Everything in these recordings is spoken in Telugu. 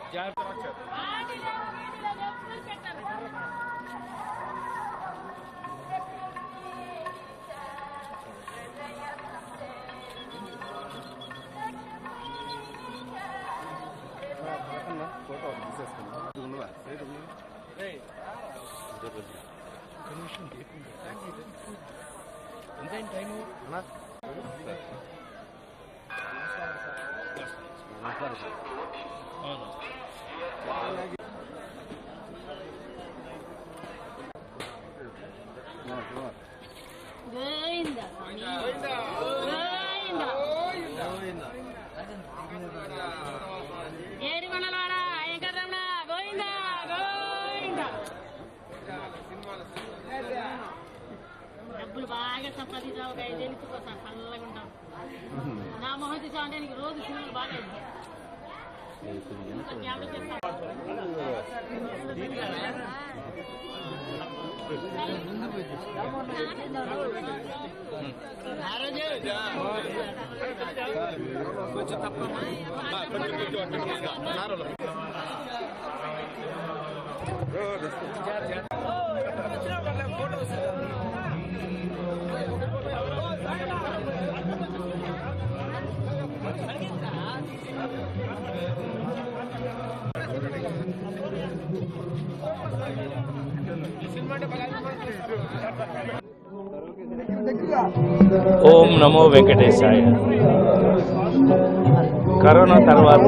గోవింద గోవింద ఏడు మండలవాడ వెంకటరమణ గోవింద గోవింద డబ్బులు బాగా సంపాదించావు ఒక ఐదేళ్ళు కోసం చల్లగా ఉంటాం నా మొహం చూసావు అంటే నీకు రోజు సినిమాలు బాగా ఇస్తాయి. జ్ఞాపకం చేస్తా. ఓం నమో వెంకటేశాయ కరోనా తర్వాత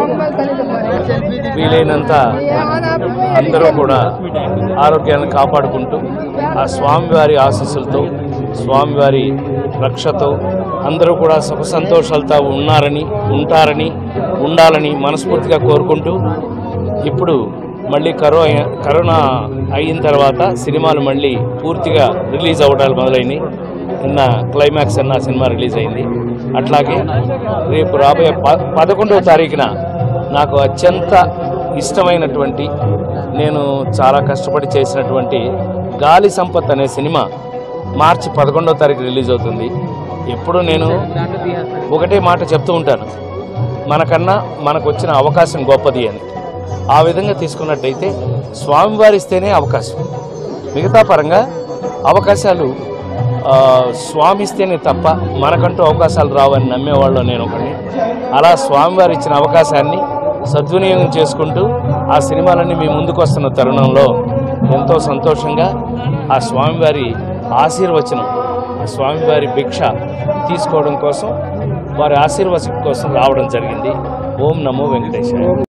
వీలైనంత అందరూ కూడా ఆరోగ్యాన్ని కాపాడుకుంటూ ఆ స్వామివారి ఆశీస్సులతో స్వామివారి రక్షతో అందరూ కూడా సుఖ సంతోషాలతో ఉన్నారని ఉంటారని ఉండాలని మనస్ఫూర్తిగా కోరుకుంటూ ఇప్పుడు మళ్ళీ కరో కరోనా అయిన తర్వాత సినిమాలు మళ్ళీ పూర్తిగా రిలీజ్ అవ్వడాలు మొదలైనవి నిన్న క్లైమాక్స్ అన్న సినిమా రిలీజ్ అయింది అట్లాగే రేపు రాబోయే ప పదకొండవ తారీఖున నాకు అత్యంత ఇష్టమైనటువంటి నేను చాలా కష్టపడి చేసినటువంటి గాలి సంపత్ అనే సినిమా మార్చి పదకొండవ తారీఖు రిలీజ్ అవుతుంది ఎప్పుడు నేను ఒకటే మాట చెప్తూ ఉంటాను మనకన్నా మనకు వచ్చిన అవకాశం గొప్పది అని ఆ విధంగా తీసుకున్నట్టయితే స్వామివారి ఇస్తేనే అవకాశం మిగతా పరంగా అవకాశాలు ఆ, స్వామి ఇస్తేనే తప్ప మనకంటూ అవకాశాలు రావని నమ్మేవాళ్ళు నేను ఒకటి అలా స్వామివారు ఇచ్చిన అవకాశాన్ని సద్వినియోగం చేసుకుంటూ ఆ సినిమాలన్నీ మీ ముందుకు వస్తున్న తరుణంలో ఎంతో సంతోషంగా ఆ స్వామివారి ఆశీర్వచనం ఆ స్వామివారి భిక్ష తీసుకోవడం కోసం వారి ఆశీర్వచనం కోసం రావడం జరిగింది ఓం నమో వెంకటేశ్వర